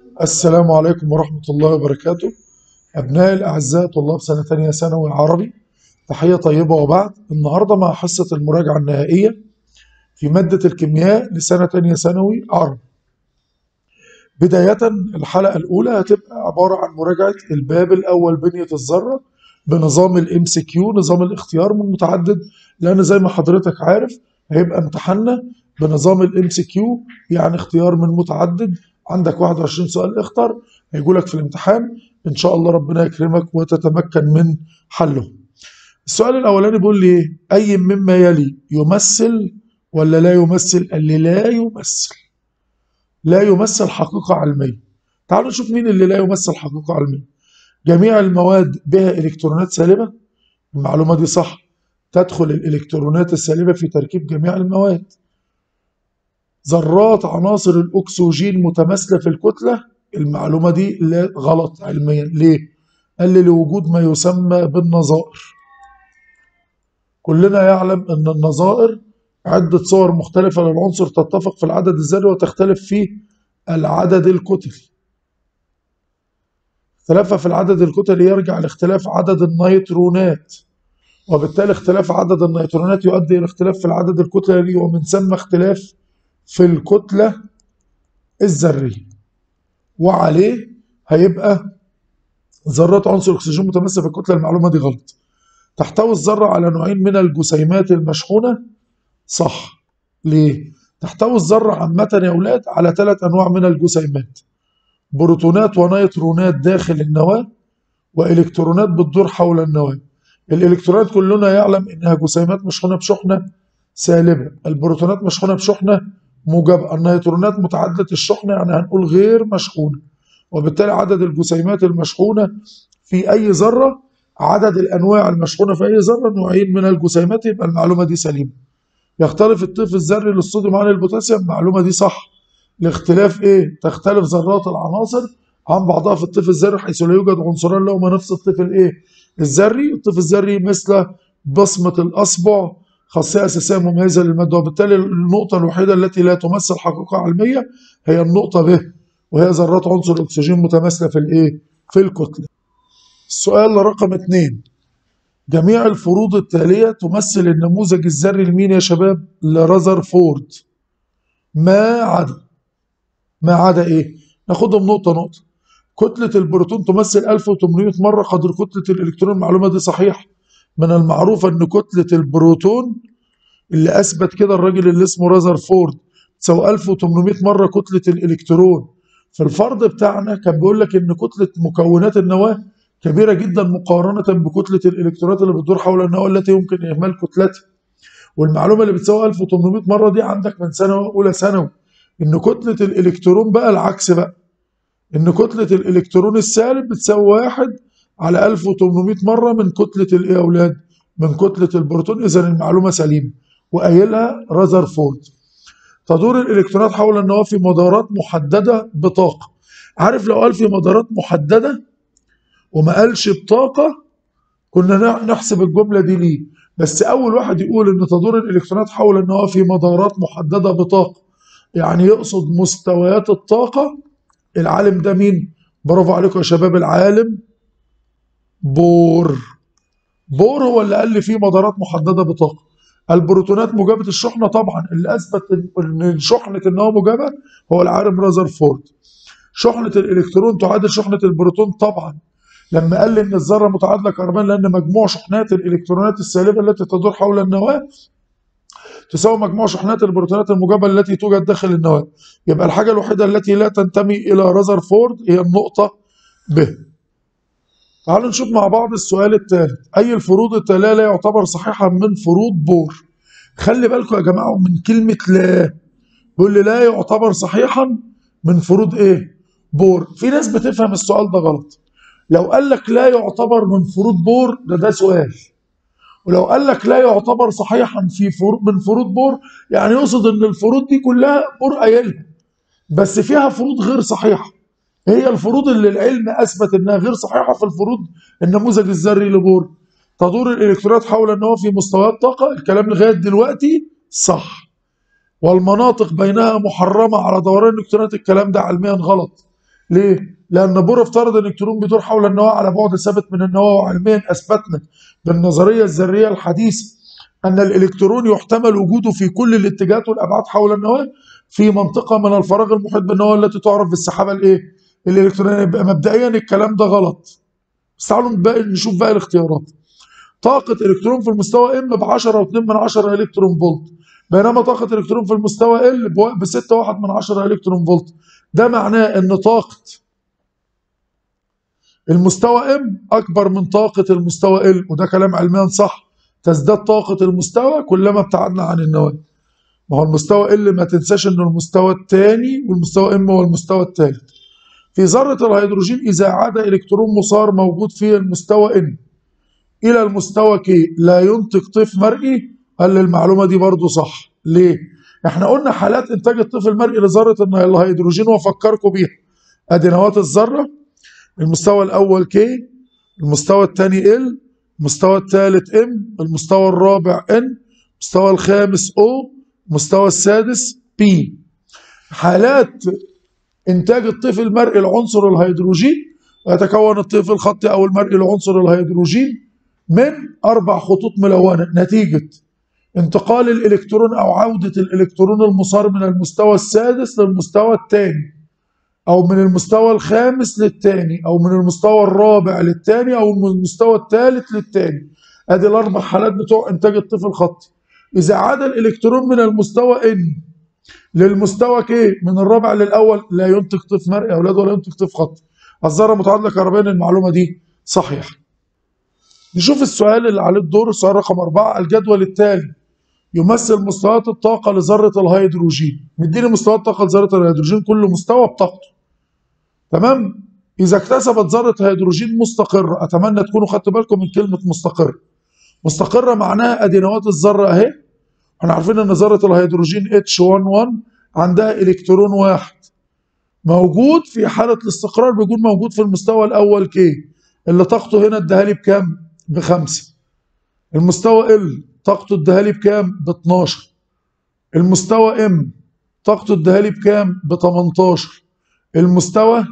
السلام عليكم ورحمة الله وبركاته أبنائي الأعزاء طلاب سنة تانية ثانوي عربي تحية طيبة وبعد النهاردة مع حصة المراجعة النهائية في مادة الكيمياء لسنة تانية ثانوي عربي بداية الحلقة الأولى هتبقى عبارة عن مراجعة الباب الأول بنية الذرة بنظام الام سي كيو نظام الاختيار من متعدد لأن زي ما حضرتك عارف هيبقى امتحاننا بنظام الام سي كيو يعني اختيار من متعدد عندك 21 سؤال اختر هيجوا لك في الامتحان ان شاء الله ربنا يكرمك وتتمكن من حله السؤال الاولاني بيقول لي ايه اي مما يلي يمثل ولا لا يمثل قال لي لا يمثل لا يمثل حقيقة علمية تعالوا نشوف مين اللي لا يمثل حقيقة علمية جميع المواد بها الكترونات سالبة المعلومة دي صح تدخل الالكترونات السالبة في تركيب جميع المواد ذرات عناصر الأكسجين متماثلة في الكتلة المعلومة دي لا غلط علميا ليه؟ قال لي لوجود ما يسمى بالنظائر كلنا يعلم أن النظائر عدة صور مختلفة للعنصر تتفق في العدد الذري وتختلف في العدد الكتلي اختلافها في العدد الكتلي يرجع لاختلاف عدد النيترونات وبالتالي اختلاف عدد النيترونات يؤدي إلى اختلاف في العدد الكتلي ومن ثم اختلاف في الكتلة الذرية وعليه هيبقى ذرات عنصر الأكسجين متمثلة في الكتلة المعلومة دي غلط تحتوي الذرة على نوعين من الجسيمات المشحونة صح ليه؟ تحتوي الذرة عامة يا أولاد على ثلاث أنواع من الجسيمات بروتونات ونيترونات داخل النواة وإلكترونات بتدور حول النواة الإلكترونات كلنا يعلم إنها جسيمات مشحونة بشحنة سالبة البروتونات مشحونة بشحنة موجبة النيترونات متعددة الشحنة يعني هنقول غير مشحونة وبالتالي عدد الجسيمات المشحونة في أي ذرة عدد الأنواع المشحونة في أي ذرة نوعين من الجسيمات يبقى المعلومة دي سليمة يختلف الطيف الذري للصوديوم عن البوتاسيوم المعلومة دي صح لاختلاف ايه تختلف ذرات العناصر عن بعضها في الطيف الذري حيث لا يوجد عنصران لهما نفس الطيف الايه الذري الطيف الذري مثل بصمة الأصبع خاصية أساسية مميزة للمادة وبالتالي النقطة الوحيدة التي لا تمثل حقيقة علمية هي النقطة ب وهي ذرات عنصر الأكسجين متماثلة في الإيه؟ في الكتلة. السؤال رقم اثنين جميع الفروض التالية تمثل النموذج الذري لمين يا شباب؟ لرذرفورد. ما عدا ما عدا إيه؟ ناخدهم نقطة نقطة. كتلة البروتون تمثل 1800 مرة قدر كتلة الإلكترون المعلومة دي صحيحة. من المعروف ان كتلة البروتون اللي اثبت كده الراجل اللي اسمه رازرفورد تساوي 1800 مرة كتلة الالكترون في الفرض بتاعنا كان بيقول لك ان كتلة مكونات النواة كبيرة جدا مقارنة بكتلة الالكترونات اللي بتدور حول النواة التي يمكن اهمال كتلتها والمعلومة اللي بتساوي 1800 مرة دي عندك من سنة اولى ثانوي ان كتلة الالكترون بقى العكس بقى ان كتلة الالكترون السالب بتساوي واحد على 1800 مرة من كتلة الايه يا اولاد؟ من كتلة البروتون اذا المعلومة سليمة وقايلها رذرفورد. تدور الالكترونات حول النواة في مدارات محددة بطاقة. عارف لو قال في مدارات محددة وما قالش بطاقة كنا نحسب الجملة دي ليه؟ بس أول واحد يقول إن تدور الإلكترونات حول النواة في مدارات محددة بطاقة يعني يقصد مستويات الطاقة العالم ده مين؟ برافو عليكم يا شباب العالم بور بور هو اللي قال لي فيه مدارات محدده بطاقه البروتونات موجبه الشحنه طبعا اللي اثبت ان شحنه النواه موجبه هو العالم رازرفورد شحنه الالكترون تعادل شحنه البروتون طبعا لما قال لي ان الذره متعادله كربون لان مجموع شحنات الالكترونات السالبه التي تدور حول النواه تساوي مجموع شحنات البروتونات الموجبه التي توجد داخل النواه يبقى الحاجه الوحيده التي لا تنتمي الى رازرفورد هي النقطه ب تعالوا نشوف مع بعض السؤال الثالث أي الفروض التالية لا يعتبر صحيحا من فروض بور خلي بالكم يا جماعة من كلمة لا بيقول لي لا يعتبر صحيحا من فروض إيه بور في ناس بتفهم السؤال ده غلط لو قال لك لا يعتبر من فروض بور ده ده سؤال ولو قال لك لا يعتبر صحيحا في فروض من فروض بور يعني يقصد ان الفروض دي كلها بور قايلها بس فيها فروض غير صحيحه هي الفروض اللي العلم اثبت انها غير صحيحه في الفروض النموذج الذري لبور تدور الالكترونات حول النواه في مستويات طاقه الكلام لغايه دلوقتي صح والمناطق بينها محرمه على دوران الالكترونات الكلام ده علميا غلط ليه؟ لأن بور افترض أن الإلكترون بيدور حول النواة على بعد ثابت من النواة وعلميا أثبتنا بالنظرية الذرية الحديثة أن الإلكترون يحتمل وجوده في كل الاتجاهات والأبعاد حول النواة في منطقة من الفراغ المحيط بالنواة التي تعرف بالسحابة الإيه؟ الإلكترونية يبقى مبدئيا الكلام ده غلط بس تعالوا بقى نشوف بقى الاختيارات طاقة إلكترون في المستوى M ب 10 و2 من 10 إلكترون فولت بينما طاقة إلكترون في المستوى L ب 6 1 من 10 إلكترون فولت ده معناه إن طاقة المستوى M أكبر من طاقة المستوى L وده كلام علميا صح تزداد طاقة المستوى كلما ابتعدنا عن النواة ما هو المستوى L ما تنساش إنه المستوى الثاني والمستوى M هو المستوى الثالث في ذرة الهيدروجين إذا عاد إلكترون مسار موجود في المستوى N إلى المستوى K لا ينتج طيف مرئي قال المعلومة دي برضو صح ليه؟ احنا قلنا حالات إنتاج الطيف المرئي لذرة الهيدروجين وأفكركم بيها أدي نواة الذرة المستوى الأول K المستوى الثاني L المستوى الثالث M المستوى الرابع N المستوى الخامس O المستوى السادس P حالات إنتاج الطيف المرئي لعنصر الهيدروجين ويتكون الطيف الخطي أو المرئي لعنصر الهيدروجين من أربع خطوط ملونة نتيجة انتقال الإلكترون أو عودة الإلكترون المصار من المستوى السادس للمستوى الثاني أو من المستوى الخامس للثاني أو من المستوى الرابع للثاني أو من المستوى الثالث للثاني أدي الأربع حالات بتوع إنتاج الطيف الخطي إذا عاد الإلكترون من المستوى N للمستوى K من الرابع للأول لا ينتج طيف مرئي يا أولاد ولا ينتج طيف خطي الذرة متعادلة كهربائيا المعلومة دي صحيحة نشوف السؤال اللي عليه الدور السؤال رقم أربعة الجدول التالي يمثل مستويات الطاقة لذرة الهيدروجين مديني مستويات طاقة لذرة الهيدروجين كل مستوى بطاقته تمام إذا اكتسبت ذرة هيدروجين مستقرة أتمنى تكونوا خدتوا بالكم من كلمة مستقرة مستقرة معناها أدي نواة الذرة أهي احنا عارفين إن ذرة الهيدروجين H11 عندها إلكترون واحد موجود في حالة الاستقرار بيكون موجود في المستوى الأول K اللي طاقته هنا اداها لي بكام؟ بخمسة المستوى L طاقته اداها لي بكام؟ ب 12 المستوى M طاقته اداها لي بكام؟ ب 18 المستوى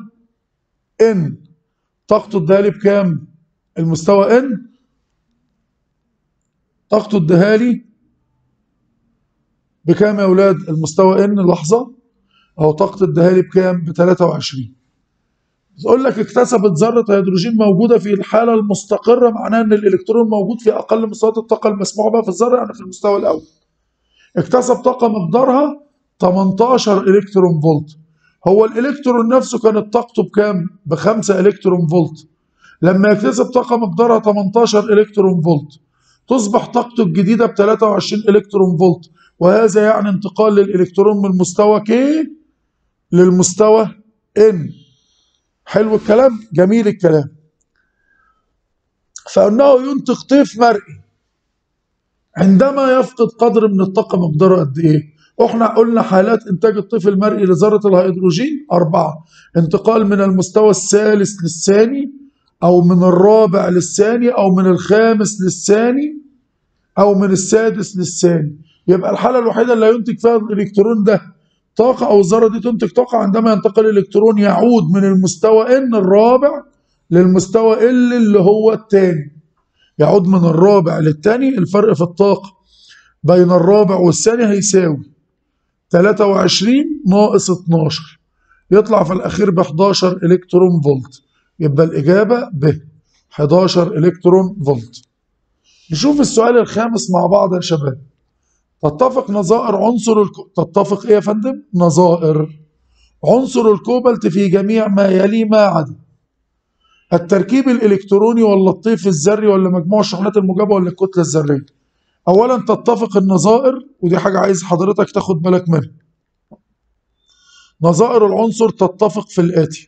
N طاقته اداها لي بكام؟ المستوى N طاقته اداها لي بكام يا اولاد؟ المستوى N لحظة اهو طاقته اداها لي بكام؟ ب 23 يقول لك اكتسبت ذرة هيدروجين موجودة في الحالة المستقرة معناها ان الالكترون موجود في اقل مستويات الطاقة المسموح بها في الذرة يعني في المستوى الاول. اكتسب طاقة مقدارها 18 الكترون فولت. هو الالكترون نفسه كانت طاقته بكام؟ ب 5 الكترون فولت. لما يكتسب طاقة مقدارها 18 الكترون فولت تصبح طاقته الجديدة ب 23 الكترون فولت وهذا يعني انتقال للالكترون من المستوى K للمستوى N. حلو الكلام جميل الكلام فانه ينتج طيف مرئي عندما يفقد قدر من الطاقه مقداره قد ايه احنا قلنا حالات انتاج الطيف المرئي لذره الهيدروجين اربعه انتقال من المستوى الثالث للثاني او من الرابع للثاني او من الخامس للثاني او من السادس للثاني يبقى الحاله الوحيده اللي ينتج فيها الالكترون ده طاقة أو الذرة دي تنتج طاقة عندما ينتقل الإلكترون يعود من المستوى N الرابع للمستوى L اللي هو الثاني يعود من الرابع للثاني الفرق في الطاقة بين الرابع والثاني هيساوي 23 ناقص 12 يطلع في الأخير ب 11 إلكترون فولت يبقى الإجابة ب 11 إلكترون فولت نشوف السؤال الخامس مع بعض يا شباب تتفق نظائر عنصر الك... تتفق ايه يا فندم؟ نظائر عنصر الكوبالت في جميع ما يلي ما عدا التركيب الالكتروني ولا الطيف الذري ولا مجموع الشحنات الموجبه ولا الكتله الذريه. اولا تتفق النظائر ودي حاجه عايز حضرتك تاخد بالك منها. نظائر العنصر تتفق في الاتي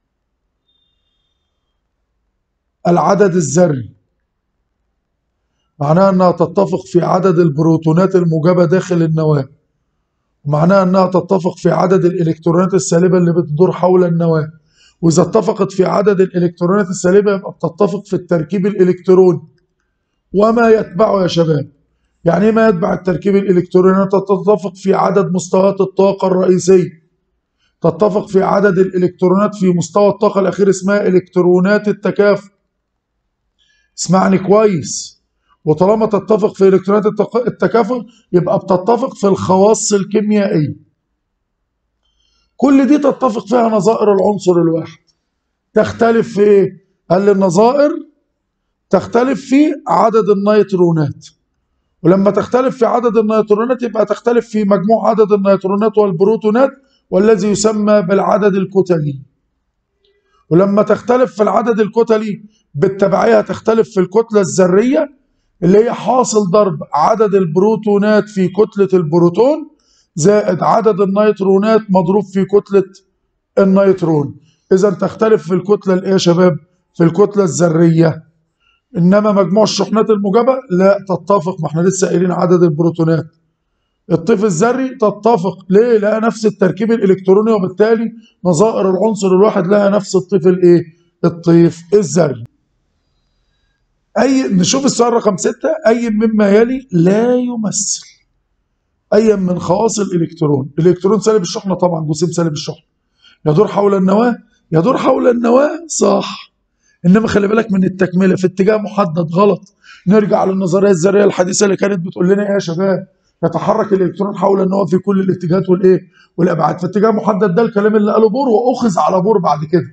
العدد الذري معناها انها تتفق في عدد البروتونات الموجبة داخل النواة ومعناها انها تتفق في عدد الالكترونات السالبة اللي بتدور حول النواة واذا اتفقت في عدد الالكترونات السالبة يبقى بتتفق في التركيب الالكتروني وما يتبعه يا شباب يعني ما يتبع التركيب الالكتروني تتفق في عدد مستويات الطاقة الرئيسية تتفق في عدد الإلكترونات في مستوى الطاقة الأخير اسمها إلكترونات التكافؤ اسمعني كويس وطالما تتفق في إلكترونات التق- التكافؤ يبقى بتتفق في الخواص الكيميائية كل دي تتفق فيها نظائر العنصر الواحد تختلف في ايه؟ قال لي النظائر تختلف في عدد النيترونات ولما تختلف في عدد النيترونات يبقى تختلف في مجموع عدد النيترونات والبروتونات والذي يسمى بالعدد الكتلي ولما تختلف في العدد الكتلي بالتبعية تختلف في الكتلة الذرية اللي هي حاصل ضرب عدد البروتونات في كتلة البروتون زائد عدد النيترونات مضروب في كتلة النيترون إذا تختلف في الكتلة الإيه يا شباب؟ في الكتلة الذرية إنما مجموع الشحنات الموجبة لا تتفق ما احنا لسه قايلين عدد البروتونات الطيف الذري تتفق ليه؟ لها نفس التركيب الإلكتروني وبالتالي نظائر العنصر الواحد لها نفس الطيف الإيه؟ الطيف الذري أي نشوف السؤال رقم ستة أي مما يلي لا يمثل أي من خواص الإلكترون الإلكترون سالب الشحنة طبعا جسيم سالب الشحنة يدور حول النواة يدور حول النواة صح إنما خلي بالك من التكملة في اتجاه محدد غلط نرجع للنظرية الذرية الحديثة اللي كانت بتقول لنا إيه يا شباب يتحرك الإلكترون حول النواة في كل الاتجاهات والإيه والأبعاد في اتجاه محدد ده الكلام اللي قاله بور وأخذ على بور بعد كده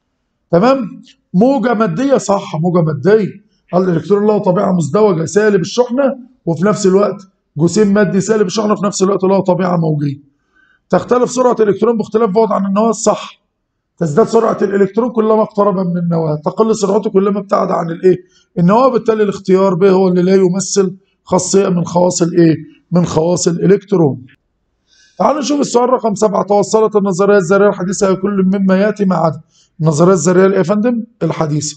تمام موجة مادية صح موجة مادية الإلكترون له طبيعة مزدوجة سالب الشحنة وفي نفس الوقت جسيم مادي سالب الشحنة في نفس الوقت له طبيعة موجية تختلف سرعة الإلكترون باختلاف بعد عن النواة صح تزداد سرعة الإلكترون كلما اقترب من النواة تقل سرعته كلما ابتعد عن الإيه النواة بالتالي الاختيار به هو اللي لا يمثل خاصية من خواص الإيه من خواص الإلكترون تعالوا نشوف السؤال رقم سبعة توصلت النظرية الذرية الحديثة إلى كل مما يأتي ما عدا النظرية الذرية الإيه يا فندم الحديثة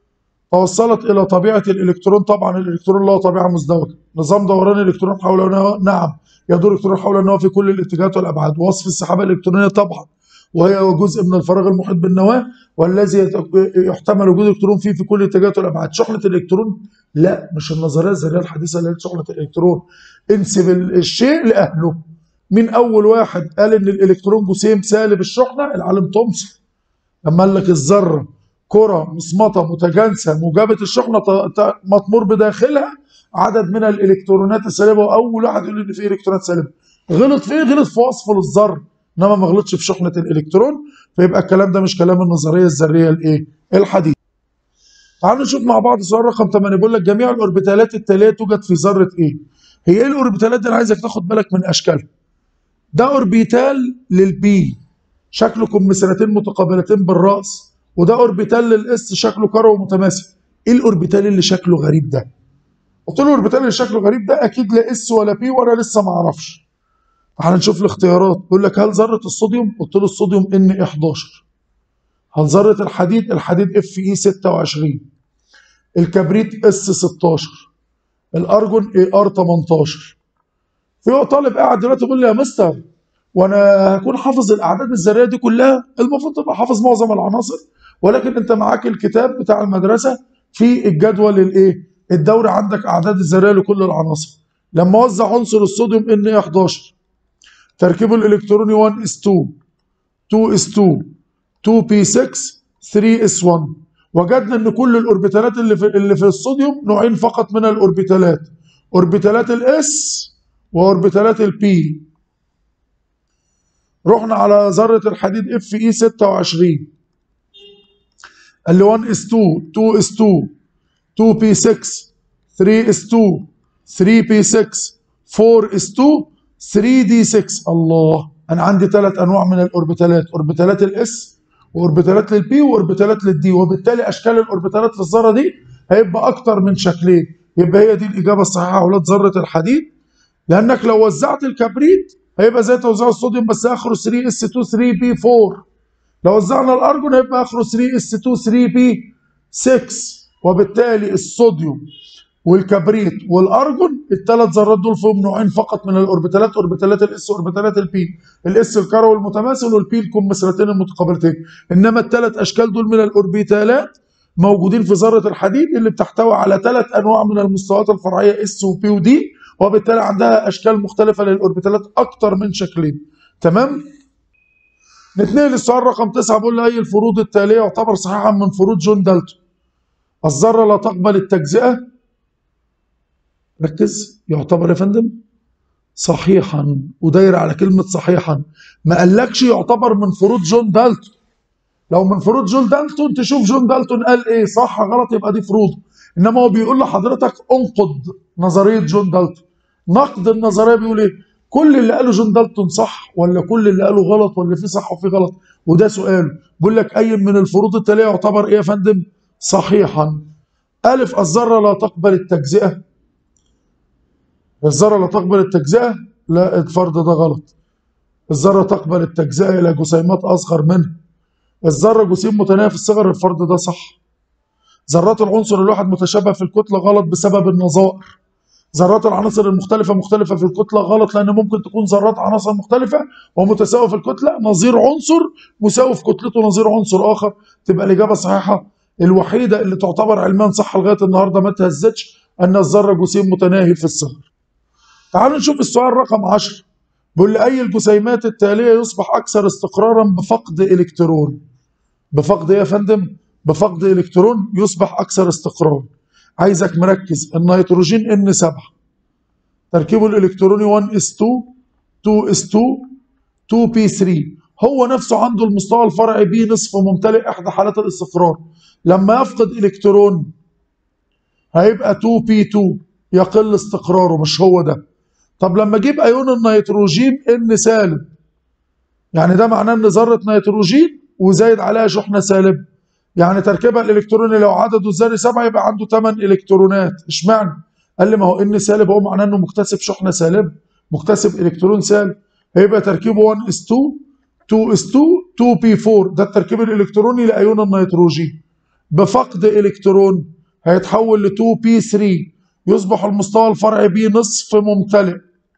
توصلت إلى طبيعة الإلكترون طبعا الإلكترون له طبيعة مزدوجة نظام دوران الإلكترون حول النواة نعم يدور الإلكترون حول النواة في كل الاتجاهات والأبعاد وصف السحابة الإلكترونية طبعا وهي جزء من الفراغ المحيط بالنواة والذي يت- يحتمل وجود الإلكترون فيه في كل الاتجاهات والأبعاد شحنة الإلكترون لا مش النظرية الذرية الحديثة اللي هي شحنة الإلكترون انسب الشيء لأهله من أول واحد قال إن الإلكترون جسيم سالب الشحنة العالم تومسون لما قال لك الذرة كرة مصمتة متجانسة موجبة الشحنة ط- ط- مطمور بداخلها عدد من الإلكترونات السالبة وأول واحد يقول إن في إلكترونات سالبة غلط في إيه؟ غلط في وصفه للذرة إنما ما غلطش في شحنة الإلكترون فيبقى الكلام ده مش كلام النظرية الذرية الإيه؟ الحديثة. تعالوا نشوف مع بعض سؤال رقم 8 بيقول لك جميع الأوربيتالات التالية توجد في ذرة إيه؟ هي إيه الأوربيتالات دي أنا عايزك تاخد بالك من أشكالها. ده أوربيتال للبي شكله كمثرتين متقابلتين بالرأس وده اوربيتال للاس شكله كروي متماثل ايه الاوربيتال اللي شكله غريب ده قلت له الاوربيتال اللي شكله غريب ده اكيد لا اس ولا بي وانا لسه ما اعرفش تعال نشوف الاختيارات بيقول لك هل ذره الصوديوم قلت له الصوديوم ان 11 هل ذره الحديد الحديد اف اي 26 الكبريت اس 16 الارجون اي ار 18 في طالب قاعد دلوقتي بيقول لي يا مستر وانا هكون حافظ الاعداد الذريه دي كلها المفروض تبقى حافظ معظم العناصر ولكن انت معاك الكتاب بتاع المدرسه في الجدول الايه الدوري عندك اعداد الذريه لكل العناصر لما اوزع عنصر الصوديوم ان 11 تركيبه الالكتروني 1 اس 2 2 اس 2 2 بي 6 3 اس 1 وجدنا ان كل الاوربيتالات اللي في اللي في الصوديوم نوعين فقط من الاوربيتالات اوربيتالات الاس واوربيتالات البي رحنا على ذرة الحديد اف اي 26 قال لي 1 اس 2 2 اس 2 2 بي 6 3 اس 2 3 بي 6 4 اس 2 3 دي 6 الله انا عندي ثلاث انواع من الاوربيتالات اوربيتالات الاس واوربيتالات للبي واوربيتالات للدي وبالتالي اشكال الاوربيتالات في الذره دي هيبقى اكتر من شكلين يبقى هي دي الاجابه الصحيحه يا اولاد ذره الحديد لانك لو وزعت الكبريت هيبقى زي توزيع الصوديوم بس اخره 3 اس 2 3 بي 4 لو وزعنا الارجون هيبقى اخره 3 اس 2 3 بي 6 وبالتالي الصوديوم والكبريت والارجون الثلاث ذرات دول فيهم نوعين فقط من الاوربيتالات اوربيتالات الاس واوربيتالات البي الاس الكروي المتماثل والبي الكمثرتين المتقابلتين انما الثلاث اشكال دول من الاوربيتالات موجودين في ذره الحديد اللي بتحتوي على ثلاث انواع من المستويات الفرعيه اس وبي ودي وبالتالي عندها اشكال مختلفه للاوربيتالات اكتر من شكلين تمام نتنقل للسؤال رقم تسعة بيقول لي أي الفروض التالية يعتبر صحيحا من فروض جون دالتون الذرة لا تقبل التجزئة ركز يعتبر يا فندم صحيحا وداير على كلمة صحيحا ما قالكش يعتبر من فروض جون دالتون لو من فروض جون دالتون تشوف جون دالتون قال ايه صح غلط يبقى دي فروض انما هو بيقول لحضرتك انقض نظرية جون دالتون نقد النظرية بيقول ايه كل اللي قاله جون دالتون صح ولا كل اللي قاله غلط ولا في صح وفي غلط وده سؤال بيقول لك اي من الفروض التالية يعتبر ايه يا فندم صحيحا ألف الذرة لا تقبل التجزئة الذرة لا تقبل التجزئة لا الفرض ده غلط الذرة تقبل التجزئة إلى جسيمات أصغر منها الذرة جسيم متناهي في الصغر الفرض ده صح ذرات العنصر الواحد متشابه في الكتلة غلط بسبب النظائر ذرات العناصر المختلفة مختلفة في الكتلة غلط لأن ممكن تكون ذرات عناصر مختلفة ومتساوية في الكتلة نظير عنصر مساوي في كتلته نظير عنصر آخر تبقى الإجابة صحيحة الوحيدة اللي تعتبر علميا صح لغاية النهاردة ما تهزتش أن الذرة جسيم متناهي في الصغر تعالوا نشوف السؤال رقم 10 بيقول لي أي الجسيمات التالية يصبح أكثر استقرارا بفقد إلكترون بفقد إيه يا فندم؟ بفقد إلكترون يصبح أكثر استقرار عايزك مركز النيتروجين ان 7 تركيبه الالكتروني 1 اس 2 2 اس 2 2 بي 3 هو نفسه عنده المستوى الفرعي بي نصف ممتلئ احدى حالات الاستقرار لما يفقد الكترون هيبقى 2 بي 2 يقل استقراره مش هو ده طب لما اجيب ايون النيتروجين ان سالب يعني ده معناه ان ذره نيتروجين وزايد عليها شحنه سالب يعني تركيبها الالكتروني لو عدده الذري 7 يبقى عنده 8 الكترونات اشمعنى قال لي ما هو ان سالب هو معناه انه مكتسب شحنه سالب مكتسب الكترون سالب هيبقى تركيبه 1 اس 2 2 اس 2 2 بي 4 ده التركيب الالكتروني لايون النيتروجين بفقد الكترون هيتحول ل 2 بي 3 يصبح المستوى الفرعي بي نصف ممتلئ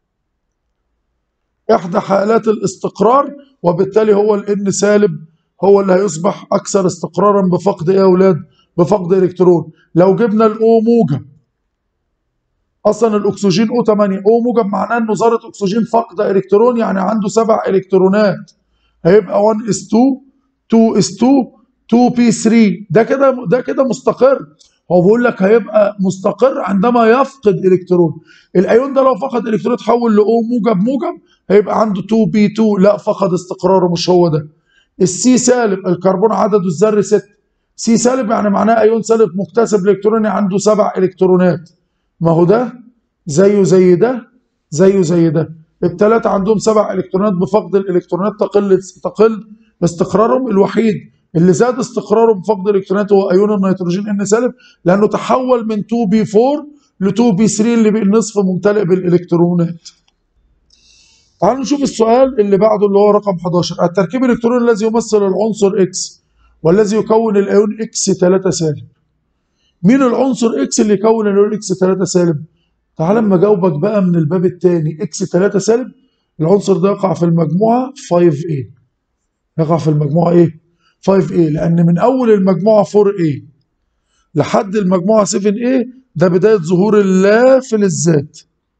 احدى حالات الاستقرار وبالتالي هو الان سالب هو اللي هيصبح اكثر استقرارا بفقد ايه يا اولاد بفقد الكترون لو جبنا الاو موجب اصلا الاكسجين او 8 او موجب معناه انه ذره اكسجين فقد الكترون يعني عنده سبع الكترونات هيبقى 1 اس 2 2 اس 2 2 بي 3 ده كده ده كده مستقر هو بيقول لك هيبقى مستقر عندما يفقد الكترون الايون ده لو فقد الكترون تحول لاو موجب موجب هيبقى عنده 2 بي 2 لا فقد استقراره مش هو ده السي سالب الكربون عدده الذري 6 سي سالب يعني معناه ايون سالب مكتسب الكتروني عنده سبع الكترونات ما هو ده زيه زي ده زيه زي ده الثلاثه عندهم سبع الكترونات بفقد الالكترونات تقل تقل استقرارهم الوحيد اللي زاد استقراره بفقد الالكترونات هو ايون النيتروجين ان سالب لانه تحول من 2 بي 4 ل 2 بي 3 اللي بالنصف ممتلئ بالالكترونات تعالوا نشوف السؤال اللي بعده اللي هو رقم 11 التركيب الالكتروني الذي يمثل العنصر اكس والذي يكون الايون اكس 3 سالب مين العنصر اكس اللي يكون الايون اكس 3 سالب تعال اما اجاوبك بقى من الباب الثاني اكس 3 سالب العنصر ده يقع في المجموعه 5A يقع في المجموعه ايه 5A لان من اول المجموعه 4A لحد المجموعه 7A ده بدايه ظهور اللا في الذات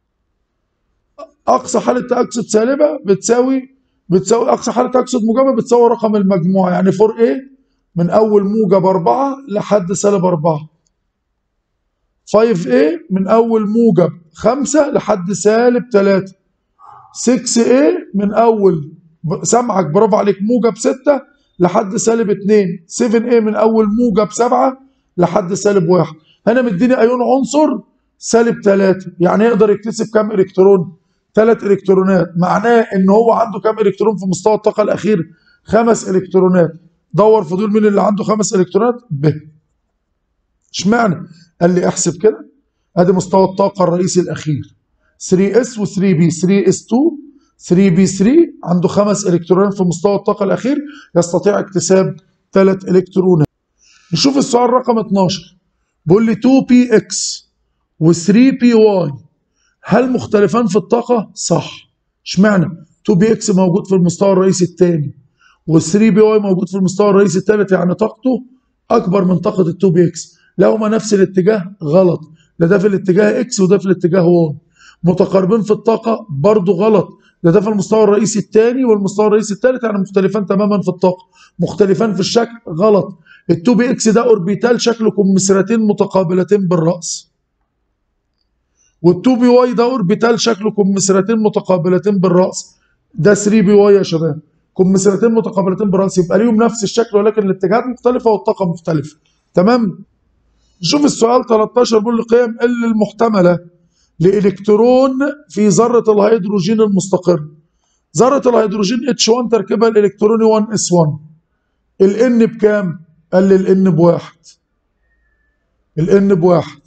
اقصى حاله تاكسد سالبه بتساوي بتساوي اقصى حاله تاكسد موجبه بتساوي رقم المجموعه يعني 4A من اول موجب 4 لحد سالب 4 5A من اول موجب 5 لحد سالب 3 6A من اول سامعك برافو عليك موجب 6 لحد سالب 2 7A من اول موجب 7 لحد سالب 1 هنا مديني ايون عنصر سالب 3 يعني يقدر يكتسب كام الكترون ثلاث الكترونات معناه ان هو عنده كام الكترون في مستوى الطاقه الاخير خمس الكترونات دور في دول مين اللي عنده خمس الكترونات ب اشمعنى قال لي احسب كده ادي مستوى الطاقه الرئيسي الاخير 3 اس و 3 بي 3 اس 2 3 بي 3 عنده خمس الكترونات في مستوى الطاقه الاخير يستطيع اكتساب ثلاث الكترونات نشوف السؤال رقم 12 بيقول لي 2 بي اكس و 3 بي واي هل مختلفان في الطاقة؟ صح اشمعنى؟ 2 بي اكس موجود في المستوى الرئيسي الثاني وال3 بي واي موجود في المستوى الرئيسي الثالث يعني طاقته أكبر من طاقة ال2 بي اكس لو هما نفس الاتجاه غلط لا ده في الاتجاه اكس وده في الاتجاه واي متقاربين في الطاقة برضه غلط ده ده في المستوى الرئيسي الثاني والمستوى الرئيسي الثالث يعني مختلفان تماما في الطاقه مختلفان في الشكل غلط ال2 بي اكس ده اوربيتال شكله كمثرتين متقابلتين بالراس وال2 بي واي ده اوربيتال شكله كمثرتين متقابلتين بالراس ده 3 بي واي يا شباب كمثرتين متقابلتين بالراس يبقى ليهم نفس الشكل ولكن الاتجاهات مختلفه والطاقه مختلفه تمام نشوف السؤال 13 بيقول قيم ال المحتمله لالكترون في ذره الهيدروجين المستقر ذره الهيدروجين H1 تركيبها الالكتروني 1 اس 1 الان بكام قال لي الان بواحد الان بواحد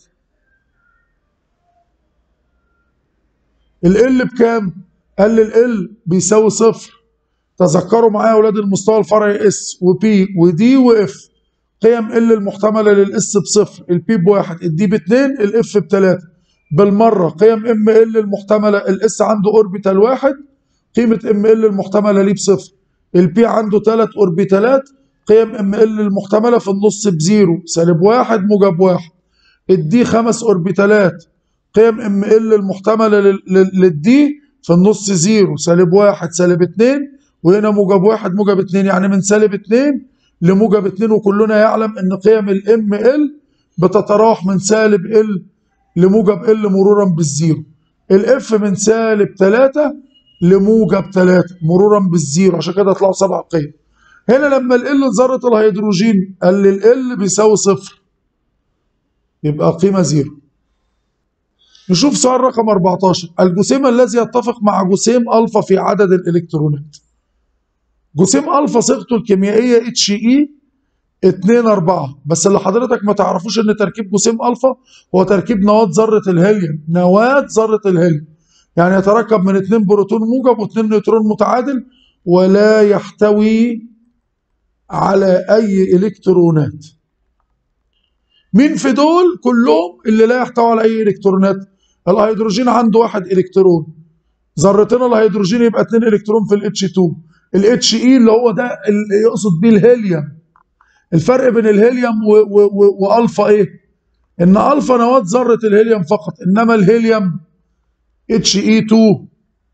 ال بكام قال لي ال بيساوي صفر تذكروا معايا يا اولاد المستوى الفرعي اس وبي ودي واف قيم ال المحتمله للاس بصفر البي بواحد الدي باتنين الاف بتلاته بالمره قيم ام ال المحتمله الاس عنده اوربيتال واحد قيمه ام ال المحتمله ليه بصفر البي عنده ثلاث اوربيتالات قيم ام ال المحتمله في النص بزيرو سالب واحد موجب واحد الدي خمس اوربيتالات قيم ام ال المحتمله للدي في النص زيرو سالب واحد سالب اتنين وهنا موجب واحد موجب اتنين يعني من سالب اتنين لموجب اتنين وكلنا يعلم ان قيم الام ال بتتراوح من سالب ال لموجب ال مرورا بالزيرو الاف من سالب تلاتة لموجب تلاتة مرورا بالزيرو عشان كده طلعوا سبع قيم هنا لما ال ذرة الهيدروجين قال لي ال بيساوي صفر يبقى قيمة زيرو نشوف سؤال رقم 14 الجسيم الذي يتفق مع جسيم الفا في عدد الالكترونات جسيم الفا صيغته الكيميائيه اتش اي 2 4 بس اللي حضرتك ما تعرفوش ان تركيب جسيم الفا هو تركيب نواه ذره الهيليوم نواه ذره الهيليوم يعني يتركب من اثنين بروتون موجب واثنين نيوترون متعادل ولا يحتوي على اي الكترونات مين في دول كلهم اللي لا يحتوي على اي الكترونات الهيدروجين عنده واحد الكترون ذرتين الهيدروجين يبقى اثنين الكترون في الاتش 2 الاتش اي اللي هو ده اللي يقصد بيه الهيليوم الفرق بين الهيليوم والفا ايه ان الفا نواه ذره الهيليوم فقط انما الهيليوم اتش اي 2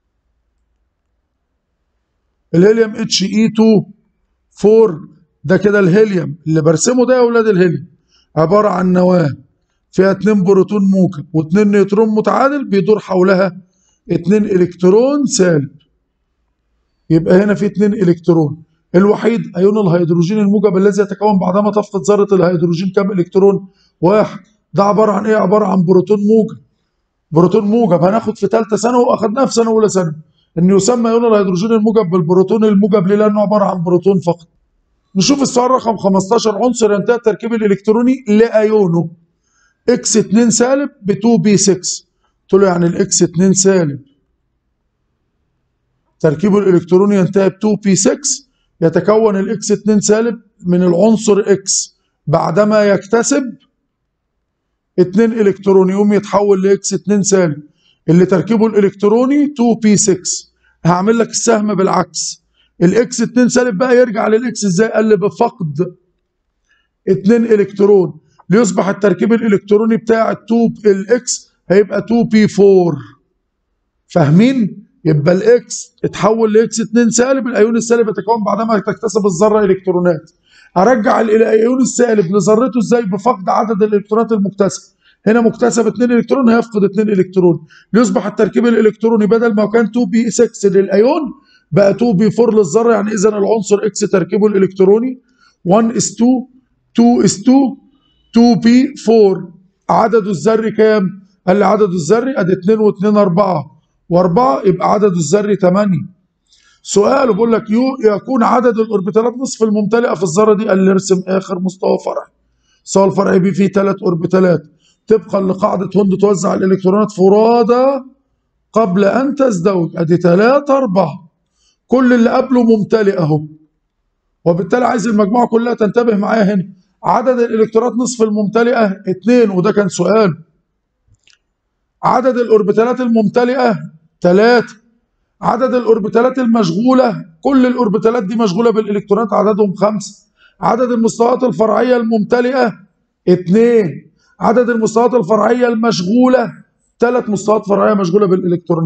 الهيليوم اتش اي 2 4 ده كده الهيليوم اللي برسمه ده يا اولاد الهيليوم عباره عن نواه فيها اتنين بروتون موجب واتنين نيوترون متعادل بيدور حولها اتنين الكترون سالب يبقى هنا في اتنين الكترون الوحيد ايون الهيدروجين الموجب الذي يتكون بعدما تفقد ذره الهيدروجين كم الكترون واحد ده عباره عن ايه عباره عن بروتون موجب بروتون موجب هناخد في ثالثه ثانوي واخدناها في سنه اولى ثانوي ان يسمى ايون الهيدروجين الموجب بالبروتون الموجب ليه لانه عباره عن بروتون فقط نشوف السؤال رقم 15 عنصر ينتهي التركيب الالكتروني لايونه اكس 2 سالب ب 2 بي 6 قلت له يعني الاكس 2 سالب تركيبه الالكتروني ينتهي ب 2 بي 6 يتكون الاكس 2 سالب من العنصر اكس بعدما يكتسب 2 الكترون يقوم يتحول لاكس 2 سالب اللي تركيبه الالكتروني 2 بي 6 هعمل لك السهم بالعكس الاكس 2 سالب بقى يرجع للاكس ازاي قال لي بفقد 2 الكترون ليصبح التركيب الالكتروني بتاع 2 الاكس هيبقى 2 بي 4 فاهمين يبقى الاكس اتحول لاكس 2 سالب الايون السالب يتكون بعدما تكتسب الذره الكترونات ارجع الايون السالب لذرته ازاي بفقد عدد الالكترونات المكتسبه هنا مكتسب 2 الكترون هيفقد 2 الكترون ليصبح التركيب الالكتروني بدل ما كان 2 بي 6 للايون بقى 2 بي 4 للذره يعني اذا العنصر اكس تركيبه الالكتروني 1 اس 2 2 اس 2 2 بي 4 عدده الذري كام؟ قال لي عدده الذري ادي 2 و2 4 و4 يبقى عدده الذري 8 سؤال بيقول لك يو يكون عدد الاوربيتالات نصف الممتلئه في الذره دي قال لي ارسم اخر مستوى فرعي المستوى الفرعي بي فيه ثلاث اوربيتالات طبقا لقاعده هوند توزع الالكترونات فرادى قبل ان تزدوج ادي 3 4 كل اللي قبله ممتلئ اهو وبالتالي عايز المجموعه كلها تنتبه معايا هنا عدد الالكترونات نصف الممتلئه 2 وده كان سؤال عدد الاوربيتالات الممتلئه 3 عدد الاوربيتالات المشغوله كل الاوربيتالات دي مشغوله بالالكترونات عددهم 5 عدد المستويات الفرعيه الممتلئه 2 عدد المستويات الفرعيه المشغوله ثلاث مستويات فرعيه مشغوله بالالكترونات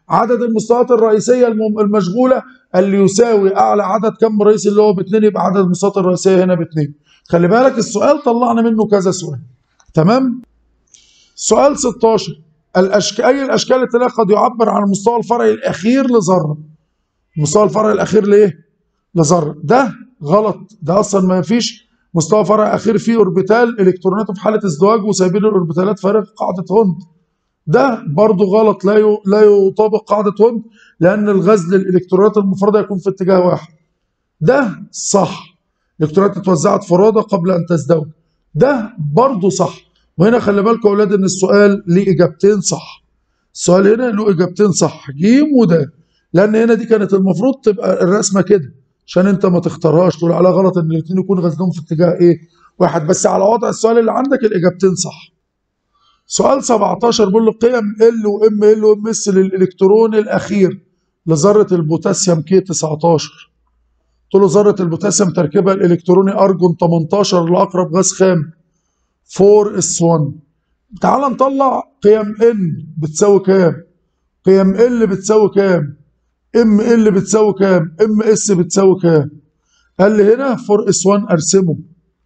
عدد المستويات الرئيسيه الم- المشغوله اللي يساوي اعلى عدد كم رئيسي اللي هو باثنين يبقى عدد المستويات الرئيسيه هنا باثنين خلي بالك السؤال طلعنا منه كذا سؤال تمام سؤال 16 الأشك... أي الأشكال التالية قد يعبر عن المستوى الفرعي الأخير لذرة المستوى الفرعي الأخير لإيه؟ لذرة ده غلط ده أصلا ما فيش مستوى فرعي أخير فيه أوربيتال إلكتروناته في حالة ازدواج وسايبين الأوربيتالات فارغ قاعدة هوند ده برضو غلط لا ي... لا يطابق قاعدة هوند لأن الغزل الإلكترونات المفردة يكون في اتجاه واحد ده صح الإلكترونات اتوزعت فرادى قبل أن تزدوج ده برضو صح وهنا خلي بالكم يا اولاد ان السؤال ليه اجابتين صح السؤال هنا له اجابتين صح جيم وده لان هنا دي كانت المفروض تبقى الرسمه كده عشان انت ما تختارهاش تقول عليها غلط ان الاثنين يكون غزلهم في اتجاه ايه واحد بس على وضع السؤال اللي عندك الاجابتين صح سؤال 17 بيقول له قيم ال وام ال وام اس للالكترون الاخير لذره البوتاسيوم كي 19 قلت له ذره البوتاسيوم تركيبها الالكتروني ارجون 18 لاقرب غاز خام 4 اس 1 تعال نطلع قيم ان بتساوي كام قيم ال بتساوي كام ام ال بتساوي كام ام اس بتساوي كام قال لي هنا 4 اس 1 ارسمه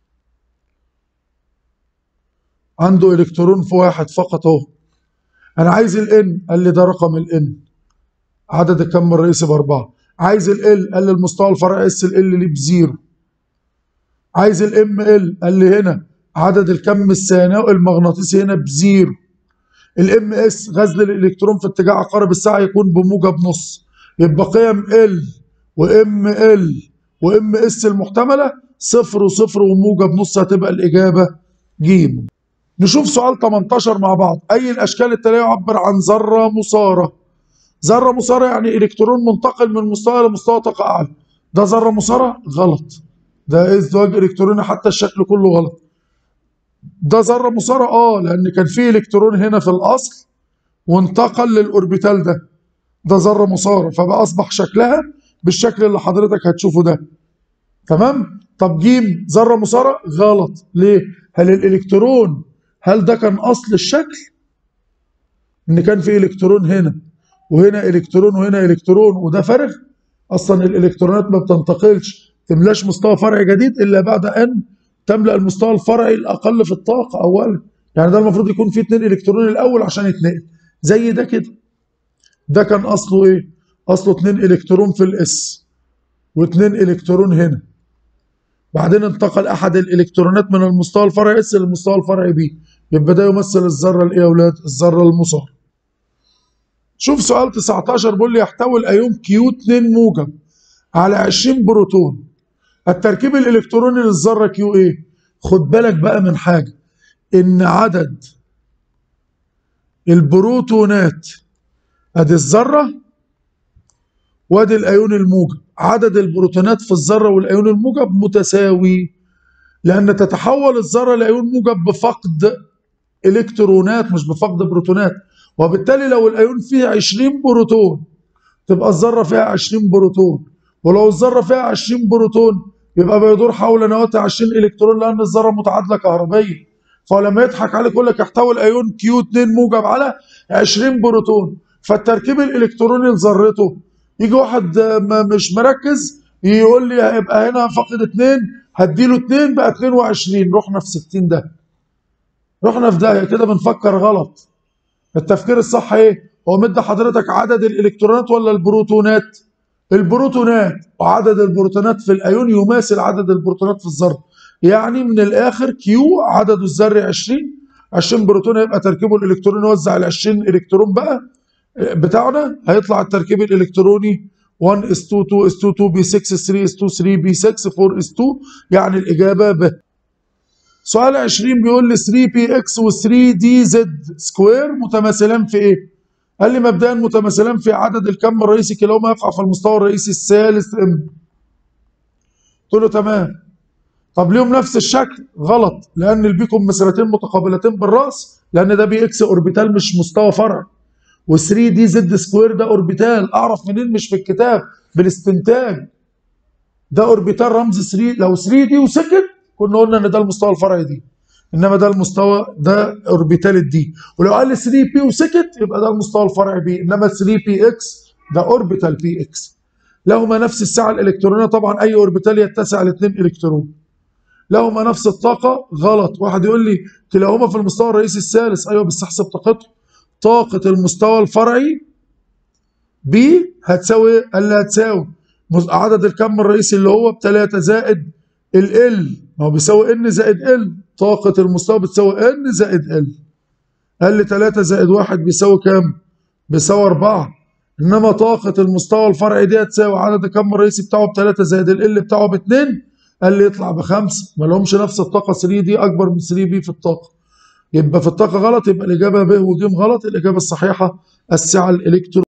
عنده الكترون في واحد فقط اهو انا عايز الان قال لي ده رقم الان عدد الكم الرئيسي باربعه عايز ال قال لي المستوى الفرعي اس ال ليه بزيرو عايز الام ال قال لي هنا عدد الكم الثانوي المغناطيسي هنا بزيرو الام اس غزل الالكترون في اتجاه عقارب الساعه يكون بموجب نص يبقى قيم ال وام ال وام اس المحتمله صفر وصفر وموجب نص هتبقى الاجابه ج نشوف سؤال 18 مع بعض اي الاشكال التاليه يعبر عن ذره مثاره ذره مثاره يعني الكترون منتقل من مستوى لمستوى طاقه اعلى ده ذره مثاره غلط ده ازدواج الكتروني حتى الشكل كله غلط ده ذره مثاره اه لان كان في الكترون هنا في الاصل وانتقل للاوربيتال ده ده ذره مثاره فبقى اصبح شكلها بالشكل اللي حضرتك هتشوفه ده تمام طب جيم ذره مثاره غلط ليه هل الالكترون هل ده كان اصل الشكل ان كان في الكترون هنا وهنا الكترون وهنا الكترون وده فارغ اصلا الالكترونات ما بتنتقلش تملاش مستوى فرعي جديد الا بعد ان تملا المستوى الفرعي الاقل في الطاقه اولا يعني ده المفروض يكون فيه اتنين الكترون الاول عشان يتنقل زي ده كده ده كان اصله ايه اصله اتنين الكترون في الاس واتنين الكترون هنا بعدين انتقل احد الالكترونات من المستوى الفرعي اس للمستوى الفرعي بي يبقى ده يمثل الذره الايه يا اولاد الذره المثار شوف سؤال 19 بيقول لي يحتوي الايون كيو 2 موجب على 20 بروتون التركيب الالكتروني للذره كيو ايه خد بالك بقى من حاجه ان عدد البروتونات ادي الذره وادي الايون الموجب عدد البروتونات في الذره والايون الموجب متساوي لان تتحول الذره لايون موجب بفقد الكترونات مش بفقد بروتونات وبالتالي لو الايون فيها 20 بروتون تبقى الذره فيها 20 بروتون ولو الذره فيها 20 بروتون يبقى بيدور حول نواتها 20 الكترون لان الذره متعادله كهربائيا فلما يضحك عليك يقول لك يحتوي الايون كيو 2 موجب على 20 بروتون فالتركيب الالكتروني لذرته يجي واحد مش مركز يقول لي هيبقى هنا فاقد 2 هديله 2 بقى 22 رحنا في 60 ده رحنا في ده كده بنفكر غلط التفكير الصح ايه هو مدي حضرتك عدد الالكترونات ولا البروتونات البروتونات وعدد البروتونات في الايون يماثل عدد البروتونات في الذره يعني من الاخر كيو عدده الذري 20 20 بروتون هيبقى تركيبه الالكتروني يوزع ال 20 الكترون بقى بتاعنا هيطلع التركيب الالكتروني 1 اس 2 2 اس 2 2 بي 6 3 اس 2 3 بي 6 4 اس 2 يعني الاجابه ب سؤال 20 بيقول لي 3 بي اكس و 3 دي زد سكوير متماثلان في ايه؟ قال لي مبدئيا متماثلان في عدد الكم الرئيسي كلاهما يقع في المستوى الرئيسي الثالث ام قلت له تمام طب ليهم نفس الشكل غلط لان البيكم مسيرتين متقابلتين بالراس لان ده بي اكس اوربيتال مش مستوى فرع و3 دي زد سكوير ده اوربيتال اعرف منين مش في الكتاب بالاستنتاج ده اوربيتال رمز 3 لو 3 دي وسكت كنا قلنا ان ده المستوى الفرعي دي انما ده المستوى ده اوربيتال الدي ولو قال لي 3 بي وسكت يبقى ده المستوى الفرعي بي انما 3 بي اكس ده اوربيتال بي اكس لهما نفس السعه الالكترونيه طبعا اي اوربيتال يتسع لاثنين الكترون لهما نفس الطاقه غلط واحد يقول لي كلاهما في المستوى الرئيسي الثالث ايوه بس احسب طاقته طاقه المستوى الفرعي بي هتساوي اللي هتساوي عدد الكم الرئيسي اللي هو بتلاتة زائد ال ال ما هو بيساوي ان زائد ال طاقة المستوى بتساوي ان زائد ال ال 3 زائد 1 بيساوي كام؟ بيساوي 4 انما طاقة المستوى الفرعي دي هتساوي عدد الكم الرئيسي بتاعه ب 3 زائد ال ال بتاعه ب 2 ال يطلع بخمسة ما لهمش نفس الطاقة 3 دي اكبر من 3 بي في الطاقة يبقى في الطاقة غلط يبقى الإجابة ب وج غلط الإجابة الصحيحة السعة الإلكترونية